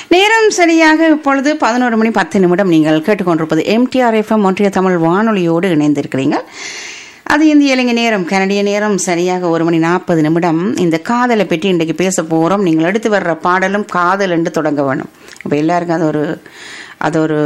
நேரம் சரியாக இப்பொழுது பதினோரு மணி பத்து நிமிடம் நீங்கள் கேட்டுக்கொண்டிருப்பது எம்டிஆர் எஃப்எம் ஒன்றிய தமிழ் வானொலியோடு இணைந்திருக்கிறீங்க அது இந்திய இலங்கை நேரம் கனடிய நேரம் சரியாக ஒரு மணி நாற்பது நிமிடம் இந்த காதலை பற்றி இன்றைக்கு பேச போகிறோம் நீங்கள் எடுத்து வர்ற பாடலும் காதல் என்று தொடங்க வேணும் இப்போ எல்லாருக்கும் அது ஒரு அது ஒரு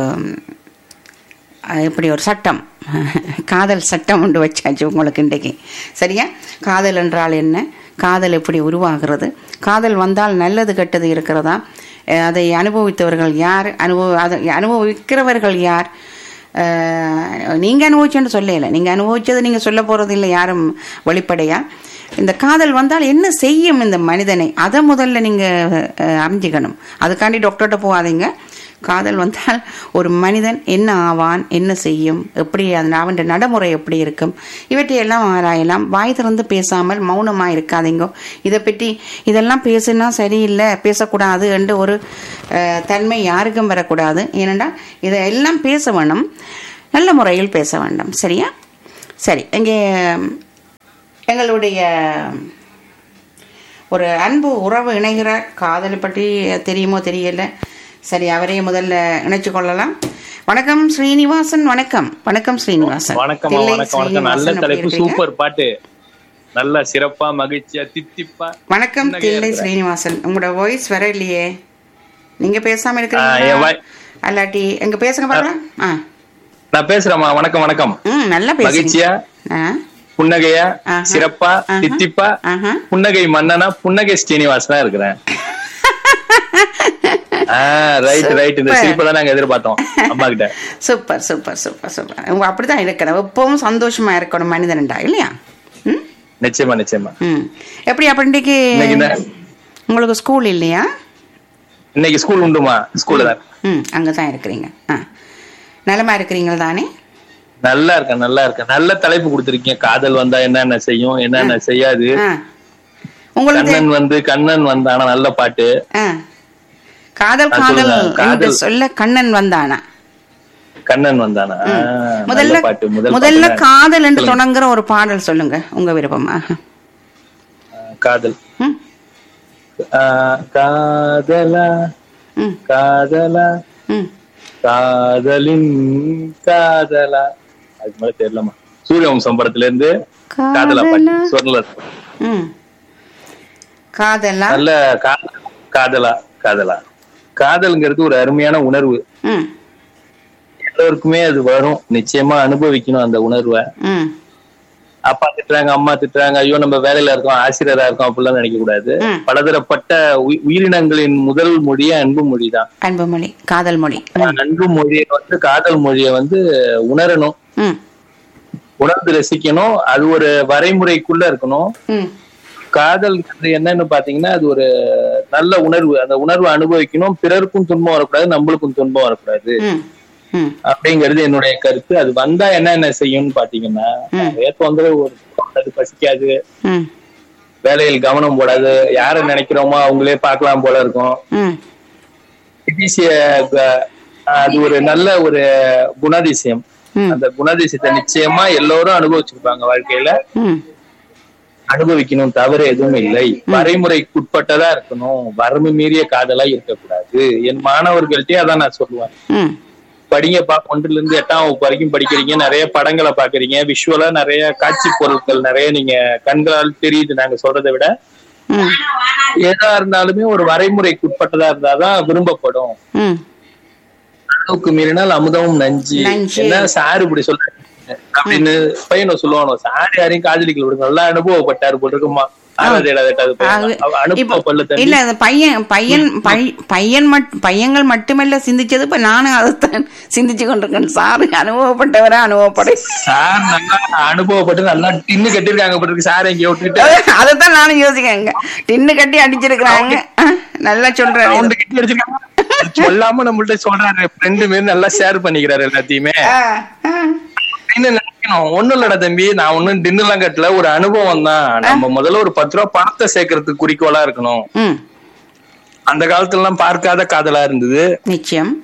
அஹ், இப்படி ஒரு சட்டம் காதல் சட்டம் ஒன்று வச்சாச்சு உங்களுக்கு இன்றைக்கு சரியா காதல் என்றால் என்ன காதல் எப்படி உருவாகிறது காதல் வந்தால் நல்லது கெட்டது இருக்கிறதா அஹ், அதை அனுபவித்தவர்கள் யார் அனுபவ அதை அனுபவிக்கிறவர்கள் யார் அஹ், நீங்க அனுபவிச்சேன்னு சொல்லல நீங்க அனுபவிச்சதை நீங்க சொல்ல போறது இல்லை யாரும் வெளிப்படையா இந்த காதல் வந்தால் என்ன செய்யும் இந்த மனிதனை அதை முதல்ல நீங்க அஹ், அறிஞ்சிக்கணும் அதுக்காண்டி டாக்டர்கிட்ட போகாதீங்க காதல் வந்தால் ஒரு மனிதன் என்ன ஆவான் என்ன செய்யும் எப்படி அது அவன் நடைமுறை எப்படி இருக்கும் இவற்றையெல்லாம் ஆராயலாம் வாய் திறந்து பேசாமல் மௌனமா இருக்காதீங்க இதை பற்றி இதெல்லாம் பேசுனா சரியில்லை பேசக்கூடாது என்று ஒரு அஹ், தன்மை யாருக்கும் வரக்கூடாது ஏனென்றா இதையெல்லாம் பேச வேணும் நல்ல முறையில் பேச வேண்டும் சரியா சரி இங்கே எங்களுடைய ஒரு அன்பு உறவு இணைகிறார் காதலை பற்றி தெரியுமோ தெரியல சரி அவரையே முதல்ல இணைச்சு கொள்ளலாம் வணக்கம் ஸ்ரீனிவாசன் வணக்கம் வணக்கம் ஸ்ரீனிவாசன் வணக்கம் தில்லை வணக்கம் வணக்கம் நல்ல ஸ்ரீனிவாசன் தலைப்பு எப்படி இருக்கீங்க? சூப்பர் பாட்டு நல்ல சிறப்பா மகிழ்ச்சியா தித்திப்பா வணக்கம் சின்னகையா தில்லை இருக்கிறேன். ஸ்ரீனிவாசன் உங்களோட வாய்ஸ் வர இல்லையே நீங்க பேசாம ஆ, என் இருக்கிறீங்களா வாய்- அல்லாட்டி எங்க பேசுங்க பார்க்கலாம் ஆ நான் பேசுறேம்மா வணக்கம் வணக்கம் ம் நல்லா பேசுங்க மகிழ்ச்சியா ஆ புன்னகையா ஆஹா. சிறப்பா ஆஹா. தித்திப்பா ஆஹா புன்னகை மன்னனா புன்னகை ஸ்ரீனிவாசனா இருக்கிறேன் ரைட் ரைட் இந்த Super. சிரிப்பை தான் நாங்க எதிர்பார்த்தோம் அம்மா கிட்ட சூப்பர் சூப்பர் சூப்பர் சூப்பர் உங்க அப்படிதான் இருக்கணும் எப்பவும் சந்தோஷமா இருக்கணும் மனிதன்டா இல்லையா ம் நிச்சயமா நிச்சயமா ம் எப்படி அப்ப இன்னைக்கு இன்னைக்கு என்ன- உங்களுக்கு ஸ்கூல் இல்லையா இன்னைக்கு ஸ்கூல் உண்டுமா ஸ்கூல்ல தான் ம் அங்கே தான் இருக்கிறீங்க ஆ நலமா இருக்கிறீங்க தானே நல்லா இருக்கேன் நல்லா இருக்கேன் நல்ல தலைப்பு கொடுத்திருக்கீங்க காதல் வந்தா என்னென்ன செய்யும் என்னென்ன செய்யாது ஆ உங்களுக்கு கண்ணன் வந்து கண்ணன் வந்தானா நல்ல பாட்டு ஆ காதல் ஆ, காதல் சொல்லுங்க. என்று காதல். சொல்ல கண்ணன் வந்தானா கண்ணன் வந்தானா ஆ, நல்ல முதல்ல பாட்டு முதல் முதல்ல பாட்டு. காதல் என்று சொல்லுங்க. தொடங்குற ஒரு பாடல் சொல்லுங்க உங்க விருப்பமா காதல் ம் ஆ, காதலா ம் காதலா ம் காதலின் காதலா அதுக்கு மேல தெரியலமா சூரியவம்சம் படத்துல இருந்து காதலா பாட்டு காதலா சொர்ணல ம் காதலா நல்ல கா- காதலா காதலா காதல்ங்கிறது ஒரு அருமையான உணர்வு ம் எல்லோருக்குமே அது வரும் நிச்சயமா அனுபவிக்கணும் அந்த உணர்வை ம் அப்பா திட்டுறாங்க அம்மா திட்டுறாங்க ஐயோ நம்ம வேலையில இருக்கோம் ஆசிரியரா இருக்கோம் அப்படிலாம் நினைக்க கூடாது ம். பலதரப்பட்ட உயி- உயிரினங்களின் முதல் மொழியே அன்பு மொழிதான் அன்பு மொழி காதல் மொழி ம் அன்பு மொழியை வந்து காதல் மொழியை வந்து உணரணும் ம் உணர்ந்து ரசிக்கணும் அது ஒரு வரைமுறைக்குள்ள இருக்கணும் ம் காதல்ங்கிறது என்னன்னு பாத்தீங்கன்னா அது ஒரு நல்ல உணர்வு அந்த உணர்வை அனுபவிக்கணும் பிறருக்கும் துன்பம் வரக்கூடாது நம்மளுக்கும் துன்பம் வரக்கூடாது ம் ம் அப்படிங்கிறது என்னுடைய கருத்து அது வந்தா என்ன என்ன செய்யும்னு பாத்தீங்கன்னா ம். நிறைய தொந்தரவு வரும். அது பசிக்காது ம் வேலையில் கவனம் போடாது யார நினைக்கிறோமோ அவங்களே பார்க்கலாம் போல இருக்கும் ம் இதீசிய க- அது ஒரு நல்ல ஒரு குணாதிசயம் ம் அந்த குணாதிசயத்தை நிச்சயமா எல்லோரும் அனுபவிச்சிருப்பாங்க வாழ்க்கையில ம் அனுபவிக்கணும் தவறு எதுவும் இல்லை வரைமுறைக்குட்பட்டதா இருக்கணும் வரம்பு மீறிய காதலா இருக்கக்கூடாது என் மாணவர்கள்ட்டே அதான் நான் சொல்லுவேன் ம் படிங்கப்பா ஒன்றுல இருந்து எட்டாம் வகுப்பு வரைக்கும் படிக்கிறீங்க நிறைய படங்களை பாக்குறீங்க விஷுவலா நிறைய காட்சி பொருட்கள் நிறைய நீங்க கண்களால் தெரியுது நாங்க சொல்றதை விட ம் எதா இருந்தாலுமே ஒரு வரைமுறைக்குட்பட்டதா இருந்தாதான் விரும்பப்படும் ம் அளவுக்கு மீறினால் அமுதமும் நஞ்சு நஞ்சு. என்ன சாரு இப்படி சொல்ற அப்படின்னு பையனை சொல்லுவானோ சார் யாரையும் காதலிக்கல விடுங்க நல்லா அனுபவப்பட்டாரு போல இருக்குமா ஆறாவது ஏழாவது எட்டாவது பையன். அது- அவ அனுபவ இப்போ பல்ல தண்ணி இல்ல அந்த பையன் பையன் பை- பையன் மட் பையன்கள் மட்டுமல்ல சிந்திச்சது இப்ப நானும் அதைத்தான் சிந்திச்சு கொண்டிருக்கேன் சாரு அனுபவப்பட்டவரா அனுபவப்பட சார் நல்லா அனுபவப்பட்டு நல்லா டின்னு கட்டிருக்காங்க போல இருக்கு சார் எங்க விட்டுக்கிட்டு அதைத்தான் நானும் யோசிக்கிறேங்க டின்னு கட்டி அடிச்சிருக்கிறாங்க அஹ், நல்லா சொல்றாரு ரவுண்டு கட்டி அடிச்சிருக்காங்க சொல்லாம நம்மள்ட்ட சொல்றாரு ஃப்ரெண்டு மாரி நல்லா ஷேர் பண்ணிக்கிறாரு எல்லாத்தையுமே அஹ், அஹ். அப்படின்னு நினைக்கணும் ஒண்ணும் இல்லடா தம்பி நான் ஒண்ணும் டின்னு எல்லாம் கட்டல ஒரு அனுபவம் தான் நம்ம முதல்ல ஒரு பத்து ரூபா பணத்தை சேர்க்கறதுக்கு குறிக்கோளா இருக்கணும் ம் அந்த காலத்துல எல்லாம் பார்க்காத காதலா இருந்தது நிச்சயம்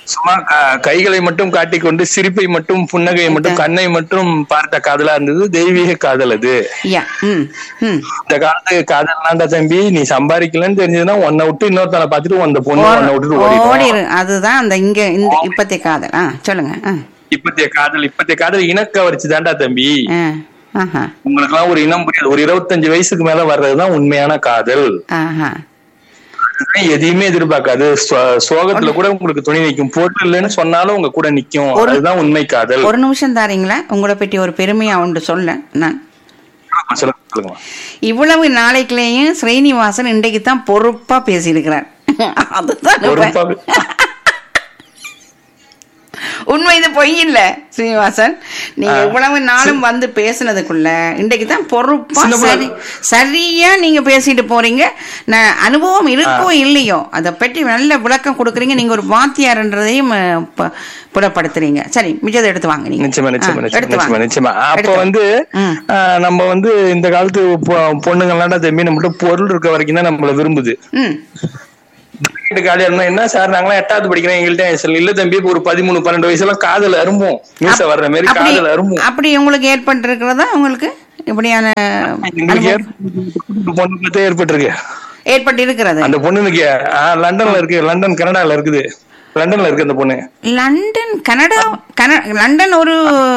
சும்மா க- கைகளை மட்டும் காட்டிக்கொண்டு சிரிப்பை மட்டும் புன்னகையை மட்டும் கண்ணை மட்டும் பார்த்த காதலா இருந்தது தெய்வீக காதல் அது யா ம் ம் இந்த காலத்து காதல்னாண்டா தம்பி நீ சம்பாதிக்கலன்னு தெரிஞ்சதுன்னா உன்னை விட்டு இன்னொருத்தனை பார்த்துட்டு அந்த பொண்ணு உன்னை விட்டுட்டு ஓடிடும் ஓடிரு அதுதான் அந்த இங்க இந்த இப்பத்திய காதல் ஆ சொல்லுங்க ஆ இப்பத்திய காதல் இப்பத்திய காதல் இனக்கவர்ச்சி தான்டா தம்பி ஆ ஆஹா உங்களுக்கு எல்லாம் ஒரு இனம் புரியாது ஒரு இருபத்தஞ்சு வயசுக்கு மேல வர்றதுதான் உண்மையான காதல் ஆஹா அதுதான் எதையுமே எதிர்பார்க்காது சோ- சோகத்துல கூட உங்களுக்கு துணி நிக்கும் பொருள் இல்லைன்னு சொன்னாலும் உங்க கூட நிக்கும் ஒரு- அதுதான் உண்மை காதல் ஒரு நிமிஷம் தாரீங்களா உங்களை பற்றி ஒரு பெருமையா உண்டு சொல்ல நான் சொல்லுங்க சொல்லுங்க இவ்வளவு நாளைக்குள்ளேயும் ஸ்ரீனிவாசன் இன்றைக்கு தான் பொறுப்பா பேசியிருக்கிறார் அதுதான் ஒரு இப்ப- உண்மை இது பொய் இல்ல ஸ்ரீனிவாசன் நீங்க ஆ. இவ்வளவு நாளும் வந்து பேசுனதுக்குள்ள இன்றைக்கு தான் பொறுப்பா சின்ன பிள்ளை- சரி சரியா நீங்க பேசிட்டு போறீங்க நான் அனுபவம் இருக்கோ இல்லையோ அதை பற்றி நல்ல விளக்கம் கொடுக்குறீங்க நீங்க ஒரு வாத்தியார்ன்றதையும் அஹ், ப- புலப்படுத்துறீங்க சரி மிச்சத்தை எடுத்து வாங்க நீங்க நிச்சயமா ஆ, நிச்சயமா நிச்சயமா எடுத்து நிச்சயமா வாங்க நிச்சயமா அப்ப எடுத்து வந்து ம். ஆ, நம்ம வந்து இந்த காலத்து பொ- பொண்ணுங்கள்லாம் தம்பி நம்மகிட்ட பொருள் இருக்க வரைக்கும் தான் நம்மள விரும்புது ம் வீட்டு காலியா இருந்தா என்ன சார் நாங்களாம் எட்டாவது படிக்கிறோம் எங்கள்கிட்ட சொல்லி இல்ல தம்பி இப்ப ஒரு பதிமூணு பன்னெண்டு வயசுல காதல் அரும்பும் மீச வர்ற மாதிரி அப்படி காதல் அரும்பும் அப்படி உங்களுக்கு ஏற்பட்டு இருக்கிறதா உங்களுக்கு இப்படியான எங்களுக்கு ஏற்பட்டு பொண்ணுக்கு ஏற்பட்டிருக்கு ஏற்பட்டு இருக்கிறது அந்த பொண்ணுக்கு ஆ, லண்டன்ல இருக்கு லண்டன் கனடால இருக்குது லண்டன்ல இருக்கு அந்த பொண்ணு லண்டன் கனடா கன லண்டன் ஒரு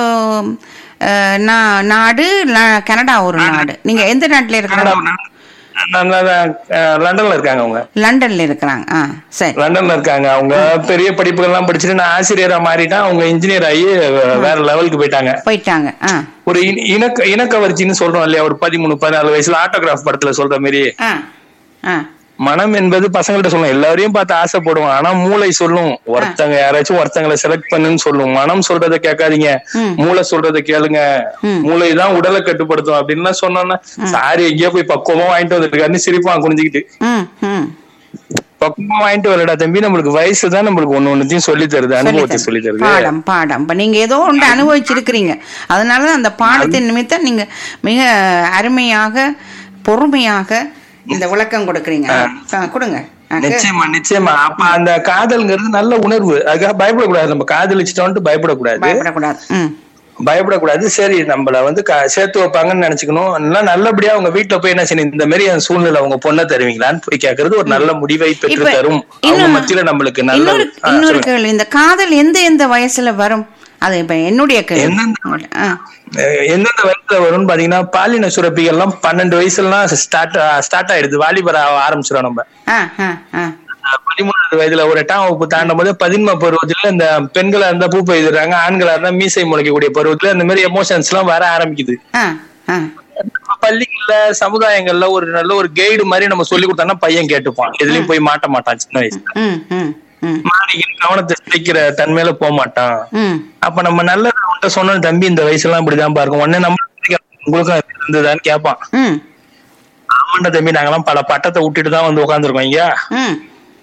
அஹ், நா- நாடு ல- கனடா ஒரு நாடு நீங்க எந்த நாட்டுல கனடா இருக்கிறாங்க நான் நான் நான், ஆ, லண்டன்ல இருக்காங்க அவங்க லண்டன்ல இருக்கிறாங்க ஆ சரி லண்டன்ல இருக்காங்க அவங்க பெரிய படிப்புகள் எல்லாம் படிச்சுட்டு நான் ஆசிரியரா மாறிட்டேன் அவங்க இன்ஜினியர் ஆகி வேற லெவலுக்கு போயிட்டாங்க போயிட்டாங்க ஆ ஒரு இன- இனக்க இனக்கவர்ச்சின்னு சொல்றோம் இல்லையா ஒரு பதிமூணு பதினாலு வயசுல ஆட்டோகிராஃப் படத்துல சொல்ற மாதிரி ஆ ஆ மனம் என்பது பசங்கள்ட்ட சொல்லும் எல்லாரையும் பார்த்து ஆசைப்படுவோம் ஆனா மூளை சொல்லும் ஒருத்தங்க யாராச்சும் ஒருத்தங்களை செலக்ட் பண்ணுன்னு சொல்லும் மனம் சொல்றதை கேட்காதீங்க ம். மூளை சொல்றதை கேளுங்க ம். மூளை தான் உடலை கட்டுப்படுத்தும் அப்படின்னு சொன்னோன்னா சாரி எங்கேயோ போய் பக்குவமா வாங்கிட்டு வந்திருக்காருன்னு சிரிப்பான் குனிஞ்சுக்கிட்டு ம் ம் பக்குவமா வாங்கிட்டு வரடா தம்பி நம்மளுக்கு வயசு தான் நம்மளுக்கு ஒண்ணு ஒண்ணுத்தையும் சொல்லி தருது அனுபவத்தை சொல்லி தருது பாடம் பாடம் இப்ப நீங்க ஏதோ ஒன்று அனுபவிச்சிருக்கிறீங்க அதனால அந்த பாடத்தின் நிமித்தம் நீங்க மிக அருமையாக பொறுமையாக இந்த விளக்கம் கொடுக்குறீங்க ஆ, கொடுங்க ஆ, கே- நிச்சயமா நிச்சயமா அப்ப அந்த காதல்ங்கிறது நல்ல உணர்வு அதுக்காக பயப்படக்கூடாது நம்ம காதலிச்சிட்டோம்ட்டு பயப்படக்கூடாது பயப்படக்கூடாது ம் பயப்படக்கூடாது சரி நம்மள வந்து க- சேர்த்து வைப்பாங்கன்னு நினைச்சுக்கணும் இல்ல நல்லபடியா அவங்க வீட்டுல போய் என்ன செய்யணும் இந்த மாதிரி என் சூழ்நிலை அவங்க பொண்ணை தருவீங்களான்னு போய் கேக்குறது ஒரு நல்ல முடிவை பெற்று இப்ப தரும் அவங்க இன்னும் மத்தியில நம்மளுக்கு நல்ல இன்னொரு ஆ, இன்னொரு சொல்லுங்க. கேள்வி இந்த காதல் எந்த எந்த வயசுல வரும் அது இப்ப என்னுடைய கேள்வி எந்தெந்த ஆ, அஹ் எந்தெந்த வயசுல வரும்னு பாத்தீங்கன்னா பாலின சுரப்பிகள் எல்லாம் பன்னெண்டு வயசுலாம் ஸ்டார்ட் ஸ்டார்ட் ஆயிடுது வாலிபர் ஆக ஆரம்பிச்சிடும் நம்ம ஆ, ஆ, ஆ. அஹ் பதிமூணாவது வயதுல ஒரு எட்டாம் வகுப்பு தாண்டும் போது பதின்ம பருவத்துல இந்த பெண்களா இருந்தா பூ பெய்துறாங்க ஆண்களா இருந்தா மீசை முளைக்கக்கூடிய பருவத்துல இந்த மாதிரி எமோஷன்ஸ் எல்லாம் வர ஆரம்பிக்குது ஆ, ஆ. நம்ம பள்ளிகள்ல சமுதாயங்கள்ல ஒரு நல்ல ஒரு கைடு மாதிரி நம்ம சொல்லி கொடுத்தோம்னா பையன் கேட்டுப்பான் எதுலயும் போய் மாட்ட மாட்டான் சின்ன வயசுல ம், ம், ம், மாறிக்கிட்டு கவனத்தை சிரிக்கிற தன்மையில போக மாட்டான் ம். அப்ப நம்ம நல்ல அவன்கிட்ட சொன்ன தம்பி இந்த வயசுலாம் இப்படிதான் பாருக்கும் உடனே நம்ம உங்களுக்கும் அது இருந்ததான்னு கேட்பான் ம், ஆமாண்டா தம்பி நாங்கெல்லாம் பல பட்டத்தை விட்டுட்டு தான் வந்து உட்காந்துருக்கோம் ஐயா ம்.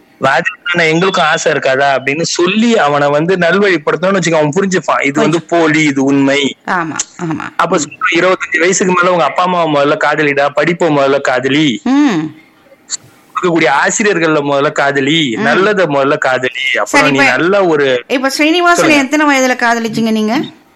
ராஜா எங்களுக்கும் ஆசை இருக்காதா அப்படின்னு சொல்லி அவனை வந்து நல்வழிப்படுத்தணும்னு வச்சுக்க அவன் புரிஞ்சுப்பான் இது வந்து போலி இது உண்மை ஆமா ஆமா அப்ப சொல்ற இருபத்தஞ்சு வயசுக்கு மேல உங்க அப்பா அம்மா முதல்ல காதலிடா படிப்ப முதல்ல காதலி ம் இருக்கக்கூடிய ஆசிரியர்கள்ல முதல்ல காதலி நல்லத முதல்ல காதலி அப்புறம் சரி, நீ இப்ப- நல்ல ஒரு இப்ப ஸ்ரீனிவாசன் எத்தனை வயதுல காதலிச்சீங்க நீங்க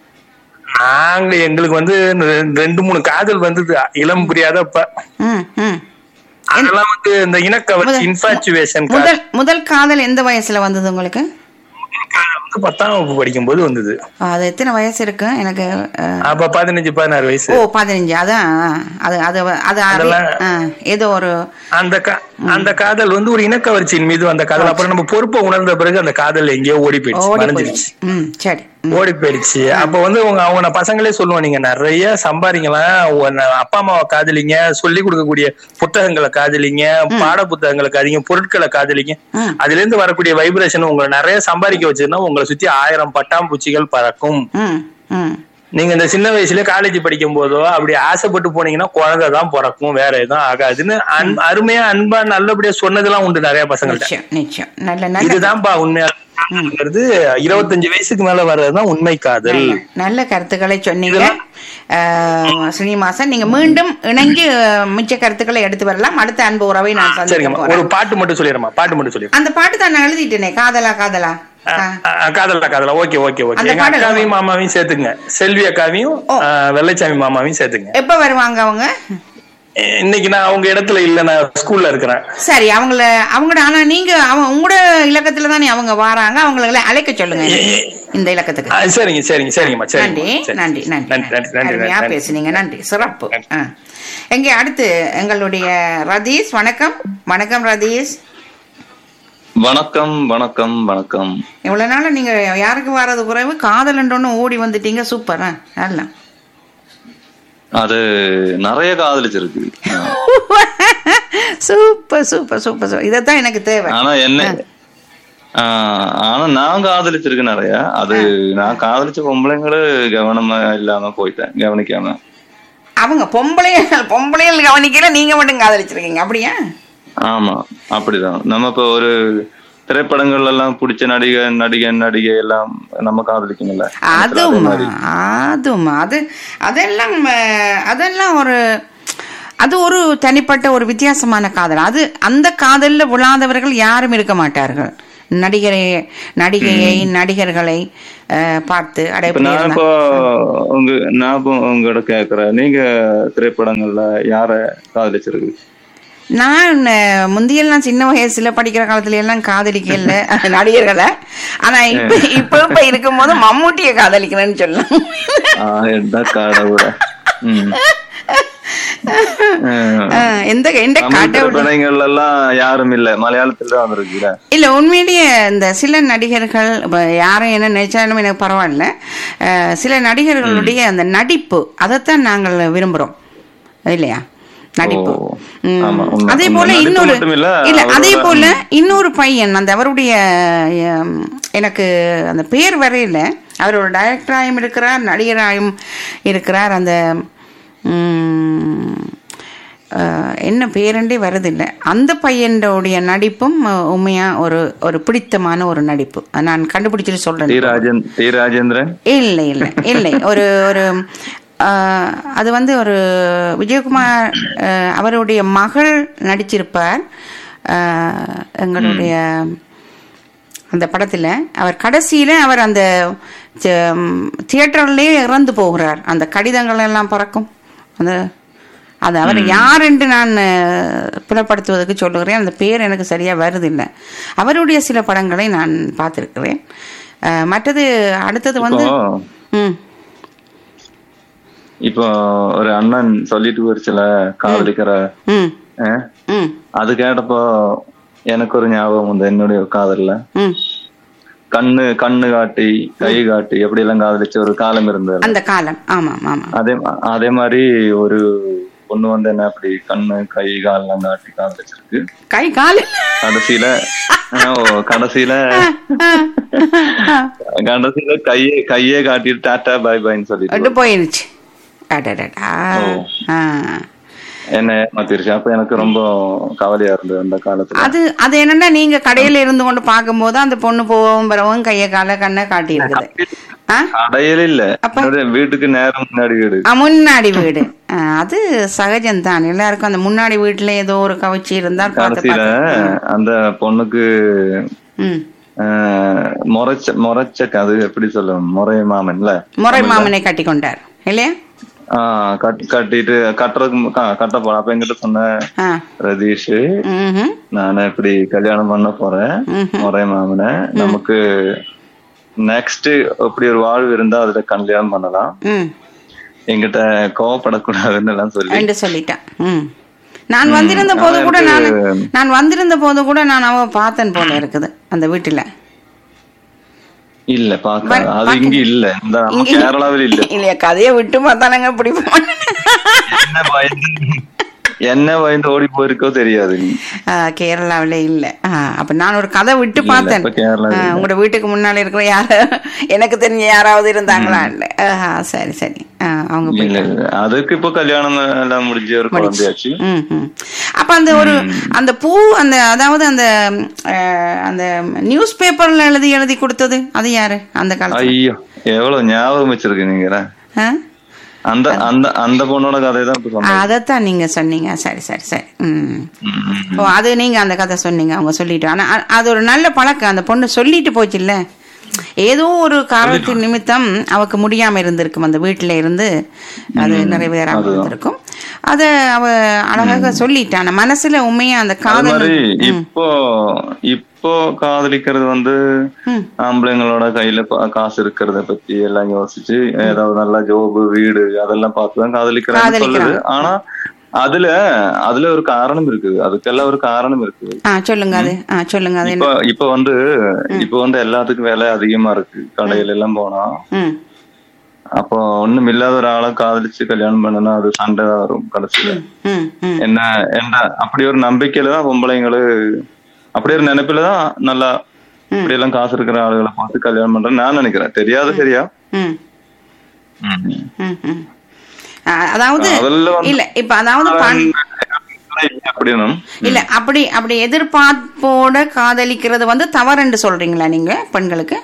நாங்க எங்களுக்கு வந்து ரெ- ரெண்டு மூணு காதல் வந்தது இளம் புரியாதப்ப ம், ம். அதெல்லாம் வந்து இந்த இனக்கவர்ச்சி முதல்- இன்ஃபாச்சுவேஷன் முதல் முதல் காதல் எந்த வயசுல வந்தது உங்களுக்கு வந்து பத்தாம் வகுப்பு படிக்கும் போது வந்தது அது எத்தனை வயசு இருக்கு எனக்கு அஹ், அப்ப பதினஞ்சு பதினாறு வயசு ஓ பதினஞ்சு அதான் ஆ, அது அது அது அறி- அதெல்லாம் ஆ, ஏதோ ஒரு அந்த கா- அந்த காதல் வந்து ஒரு இனக்கவர்ச்சியின் மீது அந்த காதல் அப்புறம் நம்ம பொறுப்பை உணர்ந்த பிறகு அந்த காதல் எங்கேயோ ஓடி போயிடுச்சு ஓடி மறைஞ்சிருச்சு போயிடுச்சு ம் சரி ம், ஓடி போயிடுச்சு அப்ப வந்து உங்க அவங்க பசங்களே சொல்லுவோம் நீங்க நிறைய சம்பாதிக்கலாம் உன்னை அப்பா அம்மாவை காதலிங்க சொல்லி கொடுக்கக்கூடிய புத்தகங்களை காதலிங்க பாட புத்தகங்களை காதலிங்க பொருட்களை காதலிங்க ம். அதுல இருந்து வரக்கூடிய வைப்ரேஷன் உங்களை நிறைய சம்பாதிக்க வச்சிருந்தா உங்களை சுத்தி ஆயிரம் பட்டாம்பூச்சிகள் பறக்கும் ம் ம் நீங்க இந்த சின்ன வயசுல காலேஜ் படிக்கும் போதோ அப்படி ஆசைப்பட்டு போனீங்கன்னா குழந்தை தான் பிறக்கும் வேற எதுவும் ஆகாதுன்னு அன்- அருமையா அன்பா நல்லபடியா சொன்னதெல்லாம் உண்டு நிறைய பசங்கள்ட்ட நிச்சயம் நிச்சயம் நல்ல நல்ல இதுதான்ப்பா உண்மையாங்கிறது இருபத்தஞ்சு வயசுக்கு மேல வர்றதுதான் உண்மை காதல் நல்ல- நல்ல கருத்துக்களை சொன்னீங்க அஹ், ஸ்ரீனிவாசன் நீங்க மீண்டும் இணைஞ்சு அஹ், மிச்ச கருத்துக்களை எடுத்து வரலாம் அடுத்த அன்பு உறவை நான் சந்திக்க சரிங்கம்மா போறேன் ஒரு பாட்டு மட்டும் சொல்லிடுறேம்மா பாட்டு மட்டும் சொல்லிடுறேன் அந்த பாட்டு தான் நான் எழுதிட்டேனே காதலா காதலா காதலா காதலா ஓகே ஓகே ஓகே அந்த எங்க பாடல் அக்காவையும் மாமாவையும் சேர்த்துங்க செல்வி அக்காவையும் ஓ. ஆ, வெள்ளைச்சாமி மாமாவையும் சேர்த்துங்க எப்ப வருவாங்க அவங்க இ- இன்னைக்கு நான் அவங்க இடத்துல இல்ல நான் ஸ்கூல்ல இருக்கிறேன் சரி அவங்கள அவங்களோட ஆனா நீங்க அவங்க உங்களோட இலக்கத்துல தானே அவங்க வராங்க அவங்கள அழைக்க சொல்லுங்க எனக்கு. இந்த இலக்கத்துக்கு ஆ, சரிங்க சரிங்க சரிங்கம்மா நன்றி சரிங்க நன்றி நன்றி நன்றி நன்றி நன்றி அருமையா நன்றி பேசுனீங்க நன்றி சிறப்பு ஆ. எங்கே அடுத்து எங்களுடைய ரதீஷ் வணக்கம் வணக்கம் ரதீஷ் வணக்கம் வணக்கம் வணக்கம் இவ்வளவு நாள் நீங்க யாருக்கு வர்றது குறைவு காதலன்றொன்னு ஓடி வந்துட்டீங்க சூப்பர் நல்லா அது நிறைய காதலிச்சிருக்கு சூப்பர் சூப்பர் சூப்பர் சூப்பர் இதைத்தான் எனக்கு தேவை ஆனா என்ன ஆஹ் ஆனா நான் காதலிச்சிருக்கு நிறைய அது நான் காதலிச்ச பொம்பளைங்களும் கவனமா இல்லாம போயிட்டேன் கவனிக்காம அவங்க பொம்பளைகள் பொம்பளைகள் கவனிக்கல நீங்க மட்டும் காதலிச்சிருக்கீங்க அப்படியா ஆமா அப்படிதான் நம்ம இப்ப ஒரு திரைப்படங்கள்ல எல்லாம் பிடிச்ச நடிகர் நடிகன் நடிகை எல்லாம் நம்ம காதலிக்கணும்ல அதே அதுமா மாதிரி. அதுமா அது அதெல்லாம் அஹ், அதெல்லாம் ஒரு அது ஒரு தனிப்பட்ட ஒரு வித்தியாசமான காதல் அது அந்த காதல்ல விழாதவர்கள் யாரும் இருக்க மாட்டார்கள் நடிகரை நடிகையை நடிகர்களை அஹ், பார்த்து அடை இப்ப நான் இப்போ உங்க நான் இப்போ உங்ககிட்ட கேக்குறேன் நீங்க திரைப்படங்கள்ல யார காதலிச்சிருக்கு நான் அஹ், முந்தியெல்லாம் சின்ன வயசுல படிக்கிற காலத்துல எல்லாம் காதலிக்கல நடிகர்களை ஆனா இப்ப இப்ப இப்ப இருக்கும்போது மம்மூட்டியை காதலிக்கிறேன்னு சொல்லலாம் ஆஹ் என்ன கடவுள ம் ஆஹ் அஹ், எந்த எந்த தமிழ் கடவுள் திரைப்படங்கள்ல எல்லாம் யாரும் இல்ல மலையாளத்துல தான் வந்திருக்குல்ல இல்ல உண்மையிலேயே இந்த சில நடிகர்கள் இப்ப யாரும் என்ன நினைச்சாலும் எனக்கு பரவாயில்ல அஹ், சில நடிகர்களுடைய அந்த நடிப்பு அதைத்தான் நாங்கள் விரும்புறோம் இல்லையா நடிப்பு ஓ, ம். ஆமா, உண்மை. அதே உண்மை. போல நடிப்பு இன்னொரு மட்டும் இல்ல, இல்ல அவரோட- அதே போல இன்னொரு பையன் அந்த அவருடைய அஹ், எனக்கு அந்த பேர் வரையில அவர் ஒரு டைரக்டராயும் இருக்கிறார் நடிகராயும் இருக்கிறார் அந்த ம், அஹ், என்ன பேரண்டே வருதில்லை அந்த பையனுடைய நடிப்பும் அஹ், உண்மையா ஒரு ஒரு பிடித்தமான ஒரு நடிப்பு அது நான் கண்டுபிடிச்சிட்டு டி சொல்றேன் ராஜன் டி ராஜேந்திரன் இல்லை இல்லை இல்லை ஒரு ஒரு ஆஹ், அது வந்து ஒரு விஜயகுமார் ஆஹ், அவருடைய மகள் நடிச்சிருப்பார் ஆஹ், எங்களுடைய அந்த படத்தில் அவர் கடைசியில் அவர் அந்த தியேட்டர்லேயே இறந்து போகிறார் அந்த கடிதங்கள் எல்லாம் பறக்கும் அந்த அது அவர் யார் என்று நான் அஹ், புலப்படுத்துவதற்கு சொல்லுகிறேன் அந்த பேர் எனக்கு சரியாக வருதில்லை அவருடைய சில படங்களை நான் பார்த்துருக்கிறேன் அஹ், மற்றது அடுத்தது வந்து இப்போ ம் இப்போ ஒரு அண்ணன் சொல்லிட்டு போயிருச்சுல காதலிக்கிற ம் ஆஹ், ம் அது கேட்டப்போ எனக்கு ஒரு ஞாபகம் வந்து என்னுடைய காதல்ல ம் கண்ணு கண்ணு காட்டி கை காட்டி எப்படி எல்லாம் காதலிச்ச ஒரு காலம் இருந்தது அந்த காலம் ஆமாம் ஆமாம் அதே அதே மாதிரி ஒரு பொண்ணு வந்து என்ன அப்படி கண்ணு கை கால்லாம் காட்டி காதலிச்சிருக்கு கை கால் கடைசியில ஓ, கடைசியில கடைசியில கையே கையே காட்டிட்டு டாட்டா பை பைன்னு சொல்லிட்டு விட்டு போயிருச்சு அடடடா ஆ என்ன ஏமாத்திருச்சு அப்ப எனக்கு ரொம்ப கவலையா இருந்தது அந்த காலத்துல அது அது என்னன்னா நீங்க கடையில இருந்து கொண்டு பார்க்கும்போது அந்த பொண்ணு போகவும் வரவும் கையை காலை கண்ணை காட்டி இருக்குது ஆ? கடையில இல்ல அப்ப? என்னுடைய வீட்டுக்கு நேரம் முன்னாடி வீடு ஆ, முன்னாடி வீடு ஆ, அது சகஜம்தான் எல்லாருக்கும் அந்த முன்னாடி வீட்டுல ஏதோ ஒரு கவிச்சி இருந்தால் பார்த்து கடைசியில பார்த்து அந்த பொண்ணுக்கு ம் ஆஹ், முறைச்ச முறைச்ச அது எப்படி சொல்ல முறை மாமன்ல முறை மாமனை கட்டி கொண்டார் இல்லையா ஆஹ் கட்- கட்டிட்டு கட்டுறதுக்கு மு- க- கட்ட போறேன் அப்ப என்கிட்ட சொன்ன ஆ ரதீஷ் ம் நான் இப்படி கல்யாணம் பண்ண போறேன் முறை மாமனை நமக்கு நெக்ஸ்ட் அப்படி ஒரு வாழ்வு இருந்தா அதுல கல்யாணம் பண்ணலாம் ம் என்கிட்ட கோவப்படக்கூடாதுன்னு எல்லாம் சொல்லி என்று சொல்லிட்டான் ம் நான் வந்திருந்த போது கூட நான் நான் வந்திருந்த போது கூட நான் அவ பார்த்தேன் போல இருக்குது அந்த வீட்டுல இல்ல பாக்க அது இங்க இல்ல இந்த நம்ம கேரளாவில் இல்ல இல்லையா கதையை விட்டு பார்த்தானங்க இப்படி போனேன். என்ன பயந்து என்ன பயந்து ஓடி போயிருக்கோ தெரியாது நீ ஆ, கேரளாவில இல்ல ஆ, அப்ப நான் ஒரு கதை விட்டு பார்த்தேன் இப்ப கேரளாவில் ஆ, உங்களோட வீட்டுக்கு முன்னால இருக்கிற யார எனக்கு தெரிஞ்ச யாராவது இருந்தாங்களா ஆஹா, சரி சரி ஆ, அவங்க போய் இல்ல இல்ல அதுக்கு இப்போ கல்யாணம் எல்லாம் முடிஞ்ச ஒரு குழந்தையாச்சு ம், ம். அப்ப அந்த ஒரு அந்த பூ அந்த அதாவது அந்த அஹ், அந்த நியூஸ் பேப்பர்ல எழுதி எழுதி கொடுத்தது அது யாரு அந்த காலத்துல ஐயோ எவ்வளவு ஞாபகம் வச்சிருக்கு நீங்க ஆ? அந்த அந்த அந்த பொண்ணோட கதையை தான் இப்ப சொன்னேன் அதைத்தான் நீங்க சொன்னீங்க சரி சரி சரி ம் ம், ம், ம். ஓ அது நீங்க அந்த கதை சொன்னீங்க அவங்க சொல்லிட்டு ஆனா அ- அது ஒரு நல்ல பழக்கம் அந்த பொண்ணு சொல்லிட்டு போச்சுல்ல ஏதோ ஒரு காரணத்தின் நிமித்தம் அவக்கு முடியாம இருந்திருக்கும் அந்த வீட்டுல இருந்து அது நிறைவேறாம இருந்திருக்கும் அத அவ அழகாக சொல்லிட்டான் மனசுல உண்மையா அந்த அது காதல் மாதிரி இப்போ இப்போ காதலிக்கிறது வந்து ம். ஆம்பளைங்களோட கையில பா- காசு இருக்கிறத பத்தி எல்லாம் யோசிச்சு ஏதாவது நல்ல ஜோபு வீடு அதெல்லாம் பார்த்துதான் காதலிக்கிறாங்க காதலிக்கிறாங்க. சொல்லுது ஆனா அதுல அதுல ஒரு காரணம் இருக்குது அதுக்கெல்லாம் ஒரு காரணம் இருக்குது ஆ சொல்லுங்க அது ஆ சொல்லுங்க அது இப்ப என்ன இப்ப வந்து இப்ப வந்து எல்லாத்துக்கும் விலை அதிகமா இருக்கு கடையில எல்லாம் போனா ம் அப்போ ஒண்ணும் இல்லாத ஒரு ஆளை காதலிச்சு கல்யாணம் பண்ணனா அது சண்டை தான் வரும் கடைசியில ம் ம் என்ன என்ன அப்படி ஒரு நம்பிக்கையில தான் பொம்பளைங்களு அப்படி ஒரு நினைப்புல தான் நல்லா இப்படி எல்லாம் காசு இருக்கிற ஆளுகளை பார்த்து கல்யாணம் பண்றேன்னு நான் நினைக்கிறேன் தெரியாது சரியா ம் ம். ம் ம் ஆ, அதாவது அதுல வந்து இல்ல இப்ப அதாவது பண் அப்படின்னு இல்ல அப்படி அப்படி எதிர்பார்ப்போட காதலிக்கிறது வந்து தவறுன்னு சொல்றீங்களா நீங்க பெண்களுக்கு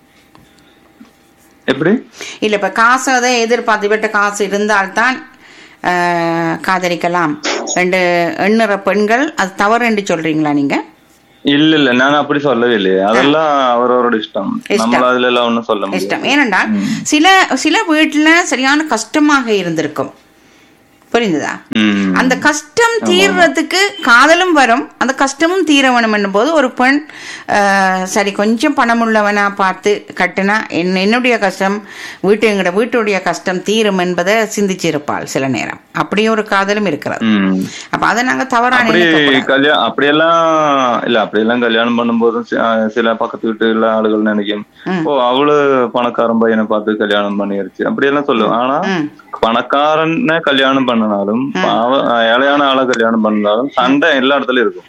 எப்படி இல்ல இப்ப காசு அதை எதிர்பார்த்து விட்ட காசு இருந்தால்தான் ஆஹ், காதலிக்கலாம் ரெண்டு எண்ணுற பெண்கள் அது தவறு என்று சொல்றீங்களா நீங்க இல்ல இல்ல நான் அப்படி சொல்லவே இல்லையே அதெல்லாம் அவரவரோட இஷ்டம் நம்ம அதுல எல்லாம் ஒண்ணும் சொல்ல முடியாது இஷ்டம் ஏனென்றால் சில சில வீட்டுல சரியான கஷ்டமாக இருந்திருக்கும் புரிந்ததா ம். அந்த கஷ்டம் தீர்றதுக்கு காதலும் வரும் அந்த கஷ்டமும் தீர வேணும் போது ஒரு பெண் ஆஹ், சரி கொஞ்சம் பணம் உள்ளவனா பார்த்து கட்டுனா என் என்னுடைய கஷ்டம் வீட்டு எங்கட வீட்டுடைய கஷ்டம் தீரும் என்பதை சிந்திச்சிருப்பாள் சில நேரம் அப்படி ஒரு காதலும் இருக்கிறது ம். அப்ப அதை நாங்க தவறா அப்படி நினைக்கக்கூடாது. கல்யாணம் அப்படியெல்லாம் இல்ல அப்படியெல்லாம் கல்யாணம் பண்ணும்போதும் சி- அஹ் சில பக்கத்து வீட்டுல ஆளுகள் நினைக்கும் ஓ அவளு பணக்காரன் பையனை பார்த்து கல்யாணம் பண்ணிருச்சு அப்படியெல்லாம் சொல்லுவோம் ஆனா ம். பணக்காரனை கல்யாணம் பண்ணினாலும் பாவ ஏழையான ஆளை கல்யாணம் பண்ணாலும் சண்டை எல்லா இடத்துலயும் இருக்கும்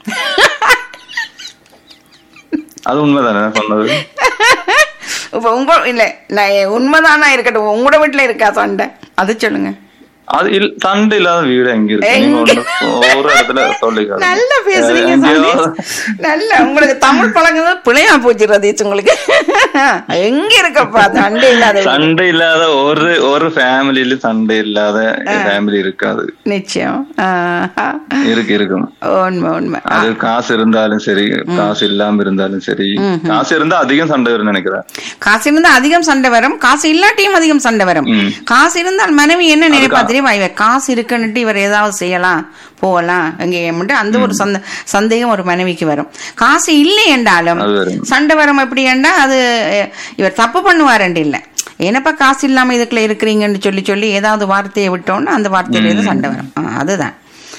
அது உண்மைதானே நான் சொன்னது இப்ப உங்க இல்ல நான் உண்மைதானா இருக்கட்டும் உங்களோட வீட்டுல இருக்கா சண்டை அது சொல்லுங்க அது இல்ல சண்டை இல்லாத வீடு எங்க இருக்கு நீங்க ஒண்ணு ஒரு இடத்துல சொல்லிக்காது நல்லா பேசுறீங்க சதீஷ். நல்ல உங்களுக்கு தமிழ் பழங்குறது பிழையா போச்சு ரதீஷ் உங்களுக்கு எங்க இருக்கப்பா சண்டை இல்லாத வீடு? சண்டை இல்லாத ஒரு ஒரு ஃபேமிலியில சண்டை இல்லாத ஃபேமிலி இருக்காது நிச்சயம் ஆஹா. இருக்கு இருக்கும் உண்மை உண்மை அது காசு இருந்தாலும் சரி காசு இல்லாம இருந்தாலும் சரி காசு இருந்தா அதிகம் சண்டை வரும்னு நினைக்கிறேன் காசு இருந்தா அதிகம் சண்டை வரும் காசு இல்லாட்டியும் அதிகம் சண்டை வரும் ம். காசு இருந்தால் மனைவி என்ன நினைப்பா தெரியுமா இவ காசு இருக்குன்னுட்டு இவர் ஏதாவது செய்யலாம் போகலாம் எங்கேயும் அந்த ஒரு சந்த சந்தேகம் ஒரு மனைவிக்கு வரும் காசு இல்லை என்றாலும் அது வரும் சண்டை வரும் எப்படி என்றா அது அஹ், இவர் தப்பு பண்ணுவாருண்டு இல்ல என்னப்பா காசு இல்லாம இதுக்குள்ள இருக்கிறீங்கன்னு சொல்லி சொல்லி ஏதாவது வார்த்தையை விட்டோம்னா அந்த வார்த்தையில இருந்து சண்டை வரும் ஆ, அதுதான்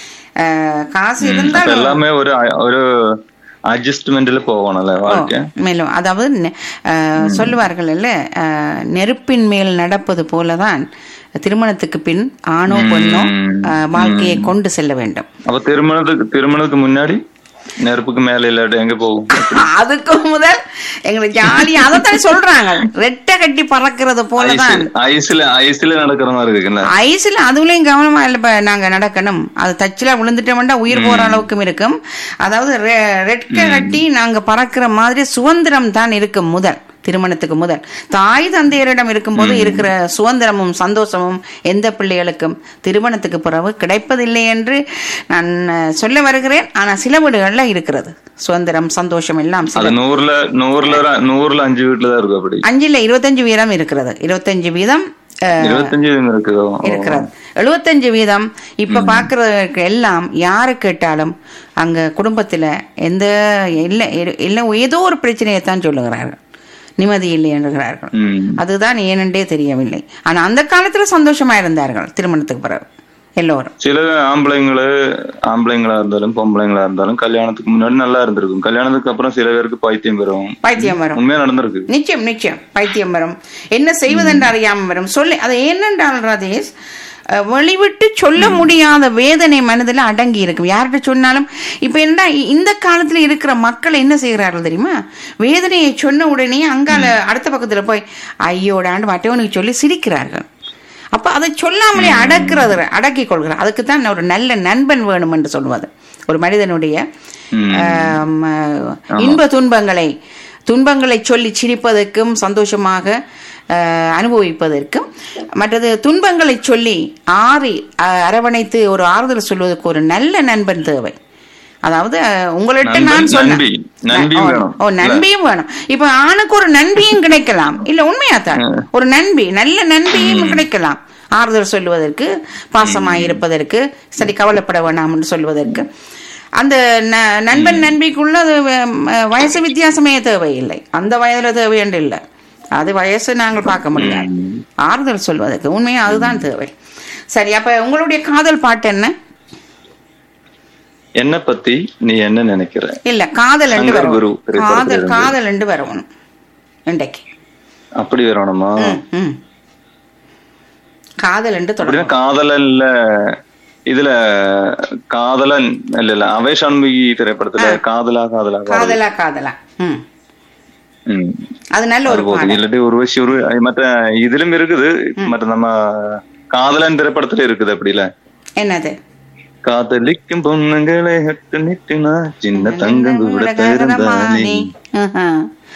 அஹ், காசு அப்ப இருந்தாலும் எல்லாமே ஒரு ஒரு அட்ஜஸ்ட்மெண்ட்ல போகணும்ல வாழ்க்கை மேலும் அதாவது நெ- அஹ், சொல்லுவார்கள் இல்ல அஹ், நெருப்பின் மேல் நடப்பது போலதான் திருமணத்துக்கு பின் ஆணோ பெண்ணோ அஹ், வாழ்க்கையை கொண்டு செல்ல வேண்டும் அப்ப திருமணத்துக்கு திருமணத்துக்கு முன்னாடி நெருப்புக்கு மேல இல்லாட்டி எங்க போகும் அதுக்கு முதல் எங்களுக்கு ஜாலியா அதைத்தான் சொல்றாங்க ரெட்டை கட்டி பறக்கிறது போலதான் ஐஸ்ல ஐஸ்ல நடக்கிற மாதிரி இருக்குல்ல ஐஸ்ல அதுலயும் கவனமா இல்ல இப்ப நாங்க நடக்கணும் அது தச்சுல விழுந்துட்டோம்னா உயிர் போற அளவுக்கும் இருக்கும் அதாவது ரெ- ரெட்கை கட்டி நாங்க பறக்கிற மாதிரி சுதந்திரம் தான் இருக்கும் முதல் திருமணத்துக்கு முதல் தாய் தந்தையரிடம் இருக்கும்போது இருக்கிற சுதந்திரமும் சந்தோஷமும் எந்த பிள்ளைகளுக்கும் திருமணத்துக்கு பிறகு கிடைப்பதில்லை என்று நான் அஹ், சொல்ல வருகிறேன் ஆனா சில வீடுகள்ல இருக்கிறது சுதந்திரம் சந்தோஷம் எல்லாம் சில அது நூறுல நூறுல ஒரு- நூறுல அஞ்சு வீட்டுல தான் இருக்கும் அப்படி அஞ்சுல இருபத்தஞ்சு வீதம் இருக்கிறது இருபத்தஞ்சு வீதம் அஹ், இருபத்தஞ்சு இருக்குதோ ஓ. இருக்கிறது எழுபத்தஞ்சு வீதம் இப்ப பாக்குறதுக்கு எல்லாம் யாரு கேட்டாலும் அங்க குடும்பத்துல எந்த இல்ல இல்ல ஏதோ ஒரு பிரச்சனையை தான் சொல்லுகிறார்கள் நிம்மதி இல்லை என்கிறார்கள் ம். அதுதான் ஏனென்றே தெரியவில்லை ஆனா அந்த காலத்துல சந்தோஷமா இருந்தார்கள் திருமணத்துக்கு பிறகு எல்லோரும் சில ஆம்பளைங்களு ஆம்பளைங்களா இருந்தாலும் பொம்பளைங்களா இருந்தாலும் கல்யாணத்துக்கு முன்னாடி நல்லா இருந்திருக்கும் கல்யாணத்துக்கு அப்புறம் சில பேருக்கு பைத்தியம் வரும் பைத்தியம் வரும் உண்மையா நடந்திருக்கு நிச்சயம் நிச்சயம் பைத்தியம் வரும் என்ன செய்வதென்று அறியாம வரும் சொல்லி அது என்னென்றால் ராதேஷ் அஹ், வெளிவிட்டு சொல்ல முடியாத வேதனை மனதில் அடங்கி இருக்கும் யார்கிட்ட சொன்னாலும் இப்ப என்ன இந்த காலத்துல இருக்கிற மக்கள் என்ன செய்கிறார்கள் தெரியுமா வேதனையை சொன்ன உடனே அங்கால அடுத்த பக்கத்துல போய் ஐயோடாண்டு மற்றவனுக்கு சொல்லி சிரிக்கிறார்கள் அப்ப அதை சொல்லாமலே அடக்கிறது அடக்கி கொள்கிறார் அதுக்கு தான் ஒரு நல்ல நண்பன் வேணும் என்று சொல்வது ஒரு மனிதனுடைய ம். ஆம், இன்ப துன்பங்களை துன்பங்களை சொல்லி சிரிப்பதற்கும் சந்தோஷமாக அஹ், அனுபவிப்பதற்கும் மற்றது துன்பங்களை சொல்லி ஆறி அஹ், அரவணைத்து ஒரு ஆறுதல் சொல்வதற்கு ஒரு நல்ல நண்பன் தேவை அதாவது அஹ், உங்கள்ட்ட நண்பன், நான் சொன்னேன் நண்பி. நண்பியும் ஓ, வேணும். ஓ நண்பியும் வேணும் இப்ப ஆணுக்கு ஒரு நண்பியும் கிடைக்கலாம் இல்ல உண்மையா தான் ஒரு நண்பி நல்ல நண்பியும் கிடைக்கலாம் ஆறுதல் சொல்லுவதற்கு பாசமாய் இருப்பதற்கு சரி கவலைப்பட வேண்டாம்னு சொல்வதற்கு அந்த ந- நண்பன் நண்பிக்குள்ள அது வ- வயசு வித்தியாசமே தேவையில்லை அந்த வயதுல தேவை என்று இல்லை அது வயசு நாங்கள் பார்க்க முடியாது ஆறுதல் சொல்வதற்கு உண்மையா அதுதான் தேவை சரி அப்ப உங்களுடைய காதல் பாட்டு என்ன என்ன பத்தி நீ என்ன நினைக்கிற இல்ல காதல் என்று சங்கர் குரு வரணும் திரைப்படத்துல காதல் இருந்து. காதல் என்று வரணும் இன்றைக்கு அப்படி வரணுமா ம், ம். காதல் என்று அப்படின்னா தொடரும் காதலன்ல இதுல காதலன் இல்ல இல்ல அவை சண்முகி திரைப்படத்துல காதலா காதலா காதலா காதலா காதலா ம் ம். அது நல்ல அது ஒரு போதும் பாடல் இல்லாட்டி ஒரு விஷயம் ஒரு மற்ற ഇതിലും இருக்குது மற்ற நம்ம காதலன் திரைப்படத்துல இருக்குது அப்படில என்னது காதலிக்கும் பொண்ணுங்களை ஹட்டு நிட்டுனா சின்ன தங்கம் கூட பிறந்தானே ஆஹா.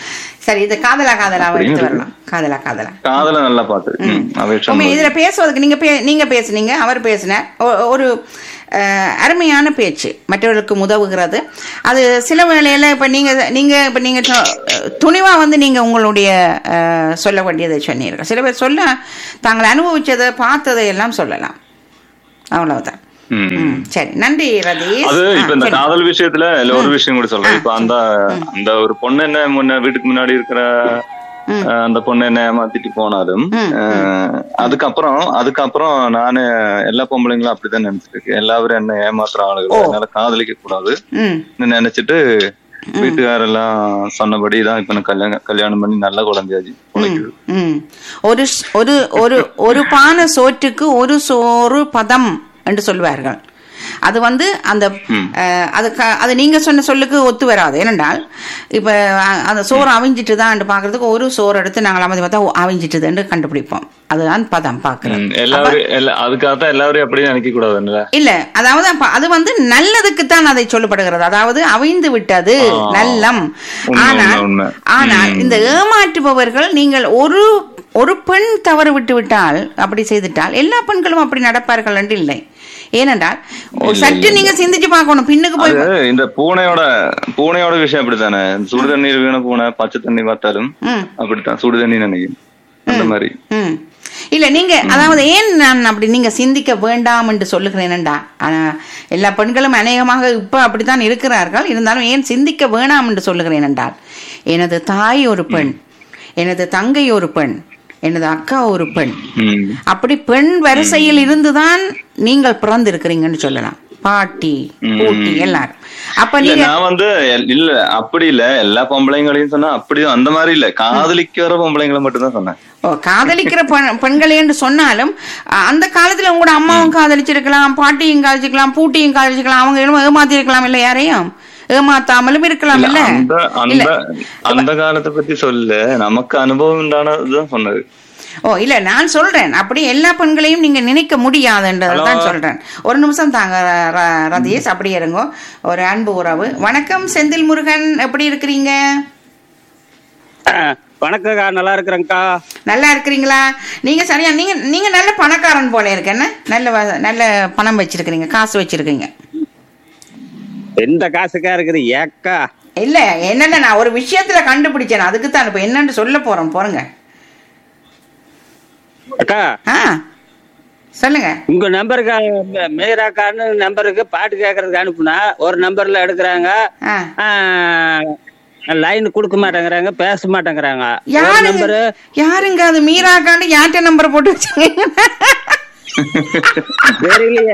சரி இது காதலா காதலா அப்படின்னு எடுத்து இருக்கு. வரலாம் காதலா காதலா காதல நல்லா பாட்டு ம், அவை உண்மை சண்முகி இதுல பேசுவதற்கு நீங்க பே- நீங்க பேசுனீங்க அவர் பேசின ஒரு அஹ், அருமையான பேச்சு மற்றவர்களுக்கு உதவுகிறது அது சில வேளையில இப்ப நீங்க நீங்க இப்ப நீங்க சொ- துணிவா வந்து நீங்க உங்களுடைய அஹ், சொல்ல வேண்டியதை சொன்னீர்கள் சில பேர் சொல்ல தாங்கள் அனுபவிச்சதை பார்த்ததை எல்லாம் சொல்லலாம் அவ்வளவுதான் ம். ம், சரி நன்றி ரதீஷ் அது இப்ப ஆ, இந்த சரி. காதல் விஷயத்துல இல்ல ஒரு விஷயம் கூட சொல்றேன் இப்ப அந்த அந்த ஒரு பொண்ணு என்ன முன்ன வீட்டுக்கு முன்னாடி இருக்கிற ம். அஹ், அந்த பொண்ணு என்ன ஏமாத்திட்டு போனாலும் ம், அஹ், அதுக்கப்புறம் அதுக்கப்புறம் நானு எல்லா பொம்பளைங்களும் அப்படிதான் நினைச்சிட்டு இருக்கேன் எல்லாரும் என்ன ஏமாத்துற ஆளுகள் அதனால காதலிக்க கூடாது ம் நினைச்சிட்டு வீட்டுக்காரெல்லாம் சொன்னபடி தான் இப்ப நான் கல்யாணம் கல்யாணம் பண்ணி நல்ல குழந்தையாச்சு உழைக்குது ம். ஒரு ஸ்- ஒரு ஒரு ஒரு பானை சோற்றுக்கு ஒரு சோறு பதம் என்று சொல்வார்கள் அது வந்து அந்த அஹ், அது க- அது நீங்க சொன்ன சொல்லுக்கு ஒத்து வராது ஏனென்றால் இப்ப அஹ், அந்த சோறு அவிஞ்சிட்டு தான் பாக்குறதுக்கு ஒரு சோறு எடுத்து நாங்கள் அமைதி பார்த்தா ஓ, அவிஞ்சிட்டுதுன்னு கண்டுபிடிப்போம் அதுதான் பதம் பாக்குறது ம், எல்லாரும் எல்லா- அதுக்காகத்தான் எல்லாரும் அப்படியே நினைக்க கூடாதுல்ல இல்ல அதாவது அப்ப அது வந்து நல்லதுக்குத்தான் அதை சொல்லப்படுகிறது அதாவது அவிழ்ந்து விட்டது நல்லம் உண்மை, ஆனால் உண்மை, உண்மை. ஆனால் இந்த ஏமாற்றுபவர்கள் நீங்கள் ஒரு ஒரு பெண் தவறு விட்டு விட்டால் அப்படி செய்துட்டால் எல்லா பெண்களும் அப்படி நடப்பார்கள் என்று இல்லை ஏனென்றால் ஒரு சற்று நீங்க சிந்திச்சு பார்க்கணும் பின்னுக்கு போய் அது இந்த பூனையோட பூனையோட விஷயம் அப்படித்தானே சுடு தண்ணீர் வீண பூனை பச்சை தண்ணி பார்த்தாலும் ம் அப்படித்தான் சுடு தண்ணி நினைக்கும் அந்த மாதிரி ம் இல்ல நீங்க அதாவது ஏன் நான் அப்படி நீங்க சிந்திக்க வேண்டாம் என்று சொல்லுகிறேன்டா ஆனா எல்லா பெண்களும் அநேகமாக இப்ப அப்படித்தான் இருக்கிறார்கள் இருந்தாலும் ஏன் சிந்திக்க வேணாம் என்று சொல்லுகிறேன் என்றால் எனது தாய் ஒரு பெண் எனது தங்கை ஒரு பெண் எனது அக்கா ஒரு பெண் ம். அப்படி பெண் வரிசையில் இருந்துதான் நீங்கள் பிறந்திருக்கிறீங்கன்னு சொல்லலாம் பாட்டி பூட்டி எல்லாரும் அப்ப இல்ல நீங்க நான் வந்து எல்- இல்ல அப்படி இல்ல எல்லா பொம்பளைங்களையும் சொன்னா அப்படி அந்த மாதிரி இல்ல காதலிக்கிற பொம்பளைங்களை மட்டும் தான் சொன்னேன் ஓ காதலிக்கிற பெண் பெண்கள் என்று சொன்னாலும் அ- அந்த காலத்துல உங்களோட அம்மாவும் காதலிச்சிருக்கலாம் பாட்டியும் காதலிச்சிருக்கலாம் பூட்டியும் காதலிச்சிருக்கலாம் அவங்க எல்லாம் ஏமாத்தி இருக்கலாம் இல்ல யாரையும் ஏமாத்தாமலும் இருக்கலாம் இல்ல அந்த இல்ல அந்த அந்த காலத்தை பத்தி சொல்ல நமக்கு அனுபவம் உண்டானதுதான் சொன்னது ஓ இல்ல நான் சொல்றேன் அப்படி எல்லா பெண்களையும் நீங்க நினைக்க முடியாதுன்றதான் சொல்றேன் ஒரு நிமிஷம் தாங்க ர- ர- ரதீஷ் அப்படி இருங்கோ ஒரு அன்பு உறவு வணக்கம் செந்தில் முருகன் எப்படி இருக்கிறீங்க வணக்கம்க்கா நல்லா இருக்கிறேங்க்கா நல்லா இருக்கிறீங்களா நீங்க சரியா நீங்க நீங்க நல்ல பணக்காரன் போல இருக்கு என்ன நல்ல வ- நல்ல பணம் வச்சிருக்கிறீங்க காசு வச்சிருக்கீங்க எந்த காசுக்கா இருக்குது ஏக்கா இல்ல என்னென்ன நான் ஒரு விஷயத்துல கண்டுபிடிச்சேன் அதுக்கு தான் இப்ப என்னன்னு சொல்ல போறோம் போறங்க அக்கா ஆ சொல்லுங்க உங்க நம்பருக்கு மே- மீராக்கான்னு நம்பருக்கு பாட்டு கேட்கறதுக்கு அனுப்புனா ஒரு நம்பர்ல எடுக்கிறாங்க ஆ லைன் கொடுக்க மாட்டேங்கிறாங்க பேச மாட்டேங்கிறாங்க ஒரு யாருங்க நம்பரு யாருங்க அது மீராக்காண்டு யார்கிட்ட நம்பர் போட்டு வச்சாங்க தெரியலையே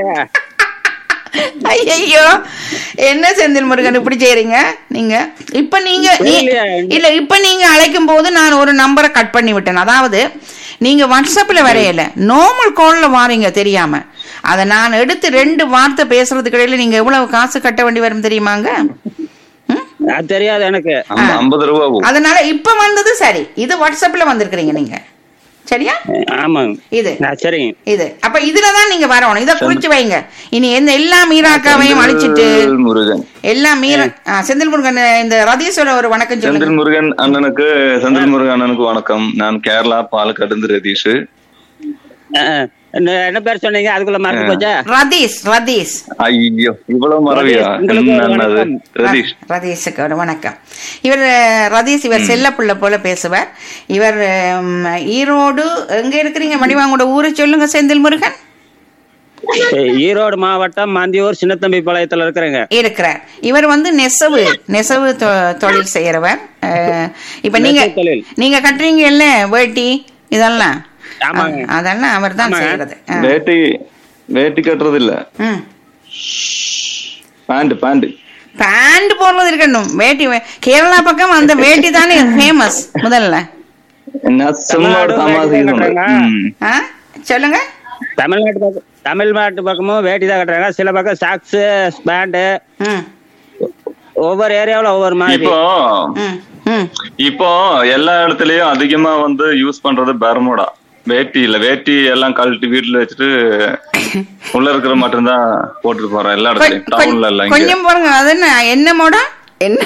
ஐயோ என்ன செந்தில் முருகன் இப்படி செய்றீங்க நீங்க இப்ப நீங்க நீ- தெரியலையே. இல்ல இப்ப நீங்க அழைக்கும் போது நான் ஒரு நம்பரை கட் பண்ணி விட்டேன் அதாவது நீங்க வாட்ஸ்அப்ல வரையல நார்மல் கால்ல வாரீங்க தெரியாம அத நான் எடுத்து ரெண்டு வார்த்தை பேசுறதுக்கு இடையில நீங்க எவ்வளவு காசு கட்ட வேண்டி வரும் தெரியுமாங்க ம்? அது தெரியாது எனக்கு ஐம்பது ரூபா போகும் அதனால இப்ப வந்தது சரி இது வாட்ஸ்அப்ல வந்திருக்கிறீங்க நீங்க சரியா ஆமாங்க இது ஆ, சரிங்க இது அப்ப இதுலதான் நீங்க வரணும் இத குறிச்சு வைங்க இனி எந்த எல்லா மீராக்காவையும் அழிச்சிட்டு செந்தில் முருகன் எல்லா மீரா ஆ, செந்தில் முருகன் இந்த ரதீஷோட ஒரு வணக்கம் சொல்லுங்க செந்தில் முருகன் அண்ணனுக்கு செந்தில் முருகன் அண்ணனுக்கு வணக்கம் நான் கேரளா பாலக்காடு இருந்து ரதீஷ் ஆ, ஆ. என்ன என்ன பேர் சொன்னீங்க அதுக்குள்ள மறந்து போச்சா ரதீஷ் ரதீஷ் ஐயோ இவ்வளவு மறவியா ரதீஷ், உங்களுக்கு ஒரு என்னது வணக்கம். ரதீஷ் ரதீஷுக்கு ஒரு வணக்கம் இவர் அஹ், ரதீஷ் இவர் செல்லப்பிள்ளை போல பேசுவார் இவர் ம், ஈரோடு எங்க இருக்கிறீங்க மணிவாங்கோட ஊரை சொல்லுங்க செந்தில் முருகன் ஈரோடு மாவட்டம் மந்தியூர் சின்னத்தம்பி பாளையத்துல இருக்கிறேங்க இருக்கிறார் இவர் வந்து நெசவு நெசவு தொ- தொழில் செய்யறவர் அஹ், இப்ப நீங்க நெசவு தொழில். நீங்க கட்டுறீங்க இல்ல வேட்டி இதெல்லாம் ஆமாங்க. அ- அதெல்லாம் அவர் தான் ஆமாங்க. செய்யறது ஆ. வேட்டி வேட்டி கட்டுறது இல்ல ம் பேண்ட் பேண்ட் பேண்ட் போடுறது இருக்கட்டும் வேட்டி வே- கேரளா பக்கம் அந்த வேட்டி தானே ஃபேமஸ் முதல்ல என்ன சும்மா ஒரு தமிழ்நாடு தமாசை வேட்டி சொல்றேன். கட்டுறாங்க. ம். ஆ சொல்லுங்க தமிழ்நாட்டு பக்கம் தமிழ்நாட்டு பக்கமும் வேட்டி தான் கட்டுறாங்க சில பக்கம் சாக்ஸ் பேண்ட் ம் ஒவ்வொரு ஏரியாவுல ஒவ்வொரு மாதிரி இப்போ ம் ம் இப்போ எல்லா இடத்துலயும் அதிகமா வந்து யூஸ் பண்றது பெர்முடா வேட்டி இல்ல வேட்டி எல்லாம் கழட்டி வீட்டுல வச்சுட்டு உள்ள இருக்கிற மட்டும்தான் போட்டுட்டு போறோம் எல்லா இடத்துலயும் கொ- டவுன்ல எல்லாம் இங்க கொஞ்சம் பாருங்க அது என்ன என்ன மோடா என்ன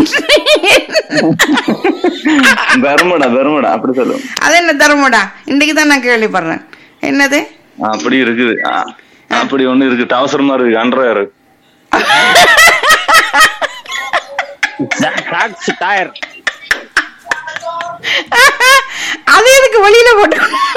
பெர்முடா பெர்முடா அப்படி சொல்லுவோம் அது என்ன தரமோடா இன்னைக்கு தான் நான் கேள்விப்படுறேன் என்னது அப்படி இருக்குது ஆ, அப்படி ஒண்ணு இருக்கு அவசரமா இருக்கு அண்டர்வேர் சாக்ஸ் டயர் அது எதுக்கு வெளியில போட்டு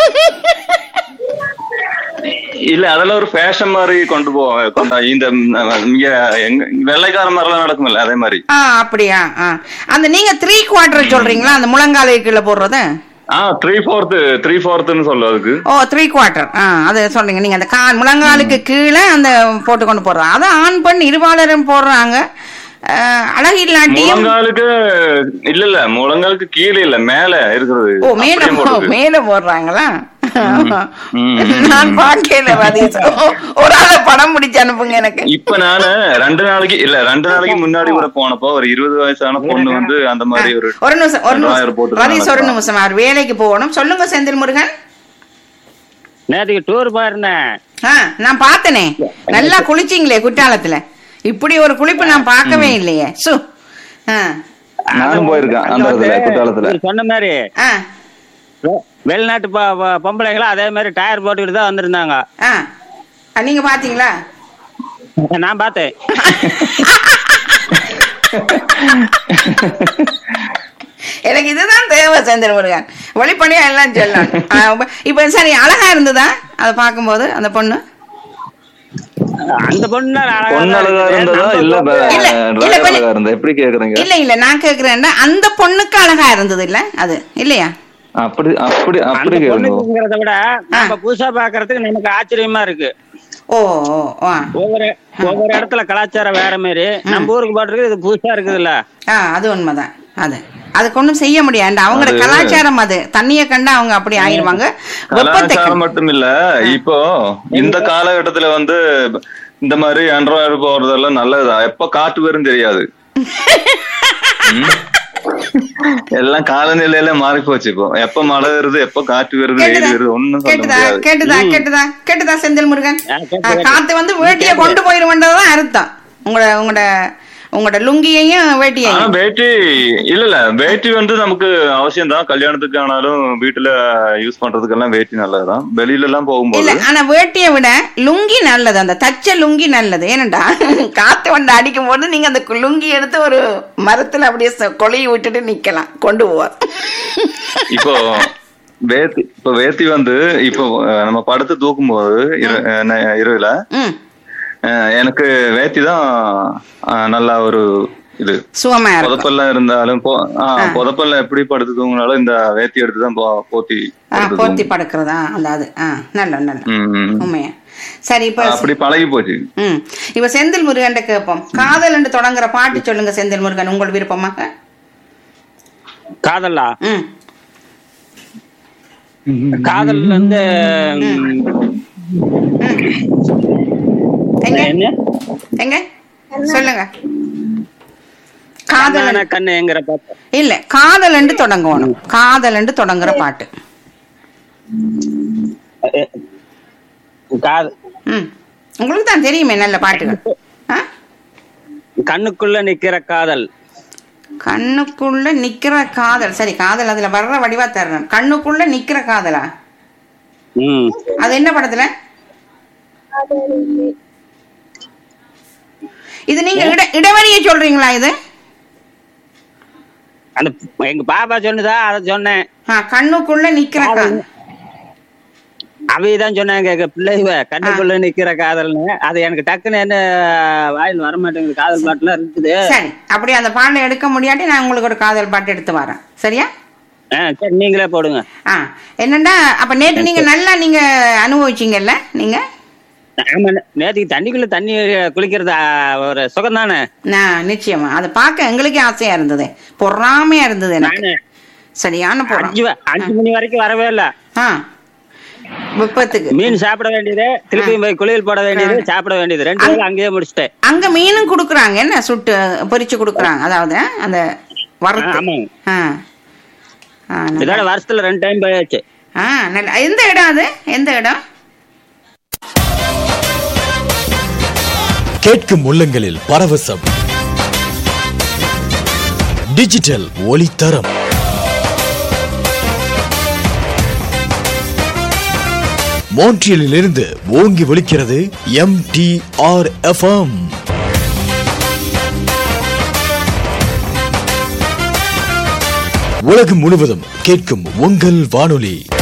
இல்ல அதெல்லாம் ஒரு ஃபேஷன் மாதிரி கொண்டு போவோம் கொண்டா இந்த ம், இங்க எங்க வெள்ளைக்கார மாதிரி எல்லாம் நடக்கும்ல அதே மாதிரி ஆ அப்படியா ஆ அந்த நீங்க த்ரீ குவார்டர் சொல்றீங்களா அந்த முழங்காலை கீழே போடுறது ஆ த்ரீ ஃபோர்த்து த்ரீ ஃபோர்த்துன்னு சொல்லும் அதுக்கு ஓ த்ரீ குவார்டர் ஆ அது சொல்றீங்க நீங்க அந்த கால் முழங்காலுக்கு கீழே அந்த போட்டு கொண்டு போடுறோம் அதை ஆண் பெண் இருபாலரும் போடுறாங்க அஹ், அழகு இல்லாட்டியும் முழங்காலுக்கு இல்ல இல்ல முழங்காலுக்கு கீழே இல்ல மேல இருக்கிறது ஓ மேல அப்படியே போ- போடுறது. மேல போடுறாங்களா ம். நான் பார்க்கல ரதீஷ் ஒரு ஆளை படம் பிடிச்சு அனுப்புங்க எனக்கு இப்ப நானு ரெண்டு நாளைக்கு இல்ல ரெண்டு நாளைக்கு முன்னாடி கூட போனப்போ ஒரு இருபது வயசான பொண்ணு வந்து அந்த மாதிரி ஒரு ஒரு நிமிஷம் ஒரு ரெண்டாயிரம் நிமிஷம் போட்டு ரதீஷ் ஒரு நடக்கலாம். நிமிஷம் அவர் வேலைக்கு போகணும் சொல்லுங்க செந்தில் முருகன் நேற்றுக்கு டூர் போயிருந்தேன் ஆ நான் பார்த்தனே நல்லா குளிச்சிங்களே குற்றாலத்துல இப்படி ஒரு குளிப்பு நான் பார்க்கவே இல்லையே சு ஆ நானும் போயிருக்கேன் அந்த இடத்துல குற்றாலத்துல நீங்க சொன்ன மாதிரி ஆ வெ- வெளிநாட்டு ப- ப- பொம்பளைங்களும் அதே மாதிரி டயர் போட்டுக்கிட்டு தான் வந்திருந்தாங்க ஆ ஆ, நீங்க பாத்தீங்களா நான் பார்த்தேன் எனக்கு இதுதான் தேவை செந்தில் முருகன் வழிப்பணியா எல்லாம் சொல்லலாம் ஆ, இப்ப- இப்ப சரி அழகா இருந்ததா அதை பார்க்கும்போது அந்த பொண்ணு அந்த பொண்ணு தான் அழகா பொண்ணு தான் அழகா இருக்குது. இருந்ததா நம்ம இல்ல பொண்ணு- இல்ல, இல்ல, டிரைவர் கொஞ்சம்- அழகா இருந்தா எப்படி கேக்குறீங்க இல்ல இல்ல நான் கேக்குறேன்டா அந்த பொண்ணுக்கு அழகா இருந்தது இல்ல அது இல்லையா அப்படி அப்படி அப்படி அந்த கேளுங்க பொண்ணுங்கிறத விட நம்ம புதுசா பாக்குறதுக்கு நமக்கு ஆச்சரியமா இருக்கு ஓ ஓ ஆ ஒவ்வொரு ஒவ்வொரு இடத்துல கலாச்சாரம் வேற மாதிரி நம்ம ஊருக்கு பாட்டுருக்கு இது புதுசா இருக்குதுல்ல ஆ அது உண்மைதான் அது அதுக்கு ஒண்ணும் செய்ய முடியாது அவங்களோட அது- கலாச்சாரம் அது தண்ணிய கண்டா அவங்க அப்படி ஆயிருவாங்க வெப்பத்தை கலாச்சாரம் மட்டும் இல்ல இப்போ இந்த காலகட்டத்துல வந்து இந்த மாதிரி ஆண்ட்ராய்டு போறதெல்லாம் நல்லதுதான் எப்ப காட்டு வரும் தெரியாது ம். எல்லாம் காலநிலையில மாறி போச்சு இப்போ எப்ப மழை வருது எப்ப காற்று வருது வெயில் கேட்டுதா வருது ஒண்ணும் சொல்ல கேட்டுதா முடியாது கேட்டுதா கேட்டுதா கேட்டுதா செந்தில் முருகன் ஆ, கேட்டு, ஆ, கேட்டு. காத்து வந்து வேட்டிய கொண்டு போயிருமன்றதுதான் அர்த்தம் உங்களோட உங்களோட உங்களோட லுங்கியையும் ஆனா வேட்டியையும் வேட்டி இல்ல இல்ல வேட்டி வந்து நமக்கு அவசியம் தான் கல்யாணத்துக்கு ஆனாலும் வீட்டுல யூஸ் பண்றதுக்கெல்லாம் வேட்டி நல்லதுதான் வெளியில எல்லாம் இல்ல போகும்போது ஆனா வேட்டியை விட லுங்கி நல்லது அந்த தச்ச லுங்கி நல்லது ஏனண்டா காத்து வந்து அடிக்கும் போது நீங்க அந்த லுங்கி எடுத்து ஒரு மரத்துல அப்படியே ச- கொலையை விட்டுட்டு நிக்கலாம் கொண்டு போவார் இப்போ வேத்தி இப்போ வேத்தி வந்து இப்போ அஹ், நம்ம படுத்து தூக்கும் போது இர- அஹ், ந- இரவுல ம் அஹ், எனக்கு வேத்தி தான் அஹ், நல்லா ஒரு இது சுகமா இருக்கும் புதப்பெல்லாம் இருந்தாலும் போ- ஆ, புதப்பெல்லாம் எப்படி படுத்து தூங்கினாலும் இந்த வேத்தி எடுத்து தான் போ- போத்தி ஆ படுத்து போத்தி தூங்குவோம். படுக்கிறதா அந்த அது ஆ நல்ல நல்ல ம், ம். உண்மையா சரி இப்ப அப்படி பழகி போச்சு ம் இப்ப செந்தில் முருகன் கேட்போம் காதல் என்று தொடங்குற பாட்டு சொல்லுங்க செந்தில் முருகன் உங்கள் விருப்பமாக காதல்லா ம் காதல் வந்து எங்க என்ன எங்க சொல்லுங்க காதல் கண்ணான கண்ணு என்கிற பாட்டு இல்ல காதல் என்று தொடங்கணும் காதல் என்று தொடங்குற பாட்டு காது ம் உங்களுக்கு தான் தெரியுமே நல்ல பாட்டுகள் ஆ கண்ணுக்குள்ள நிக்கிற காதல் கண்ணுக்குள்ள நிக்கிற காதல் சரி காதல் அதுல வர்ற வடிவா தரணும் கண்ணுக்குள்ள நிக்கிற காதலா ம் அது என்ன படத்துல இது நீங்க இட இடைவெளியை சொல்றீங்களா இது அந்த எங்க பாப்பா சொன்னதா அதை சொன்னேன் ஆ கண்ணுக்குள்ள நிக்கிற காதல் அவைதான் சொன்னாங்க எங்க பிள்ளைவ கண்ணுக்குள்ள நிக்கிற காதல்னு அது எனக்கு டக்குன்னு என்ன வாயில் வர மாட்டேங்குது காதல் பாட்டுலாம் இருக்குது சரி அப்படி அந்த பாடலை எடுக்க முடியாட்டி நான் உங்களுக்கு ஒரு காதல் பாட்டு எடுத்து வரேன் சரியா ஆ, சரி நீங்களே போடுங்க ஆ என்னண்டா அப்ப நேற்று நீங்க நல்லா நீங்க அனுபவிச்சீங்கல்ல நீங்க ஆமா நேற்றுக்கு தண்ணிக்குள்ள தண்ணி குளிக்கிறது ஆ, ஒரு சுகம் தானே நான் நிச்சயமா அதை பார்க்க எங்களுக்கே ஆசையா இருந்தது பொறாமையா இருந்தது எனக்கு நானு சரியான பொறாம அஞ்சு வ- அஞ்சு மணி வரைக்கும் வரவே இல்ல ஆ விப்பத்துக்கு மீன் சாப்பிட வேண்டியது திருப்பியும் போய் குளியல் போட வேண்டியது சாப்பிட வேண்டியது ரெண்டு வேளை அங்கேயே முடிச்சிட்டேன் அங்க மீனும் கொடுக்குறாங்க என்ன சுட்டு பொரிச்சு கொடுக்குறாங்க அதாவது அந்த வறுத்து ஆமாங்க ஆ ஆ, நல்லா- இதோட வருஷத்துல ரெண்டு டைம் போயாச்சு ஆ நல்ல எந்த இடம் அது எந்த இடம் கேட்கும் உள்ளங்களில் பரவசம் டிஜிட்டல் ஒளித்தரம் மோன்ட்ரியலிலிருந்து ஓங்கி ஒலிக்கிறது எம் டி ஆர் எஃப்எம் உலகம் முழுவதும் கேட்கும் உங்கள் வானொலி